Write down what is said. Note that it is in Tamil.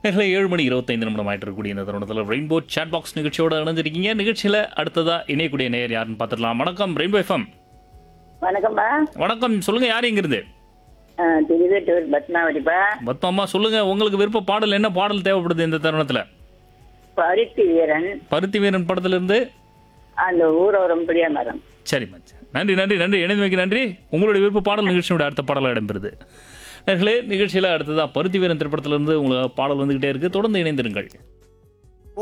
நேரில் ஏழு மணி இருபத்தைந்து நிமிடம் ஆயிட்டு இருக்கக்கூடிய இந்த தருணத்தில் ரெயின்போ சேட் பாக்ஸ் நிகழ்ச்சியோட இணைஞ்சிருக்கீங்க நிகழ்ச்சியில் அடுத்ததா இணையக்கூடிய நேயர் யாருன்னு பார்த்துடலாம் வணக்கம் ரெயின்போ எஃப்எம் வணக்கம்ப்பா வணக்கம் சொல்லுங்க யார் இங்கிருந்து திருவேட்டூர் பத்மாவதிப்பா பத்மாமா சொல்லுங்க உங்களுக்கு விருப்ப பாடல் என்ன பாடல் தேவைப்படுது இந்த தருணத்தில் பருத்தி வீரன் பருத்தி வீரன் படத்திலிருந்து அந்த ஊரோரம் புளிய மரம் சரி மச்சான் நன்றி நன்றி நன்றி இணைந்தமைக்கு நன்றி உங்களுடைய விருப்ப பாடல் நிகழ்ச்சியோட அடுத்த பாடலாக இடம்பெறுது நேர்களே நிகழ்ச்சியில் அடுத்ததாக பருத்தி வீரன் திரைப்படத்திலிருந்து உங்களுக்கு பாடல் வந்துகிட்டே இருக்கு தொடர்ந்து இணைந்திருங்கள்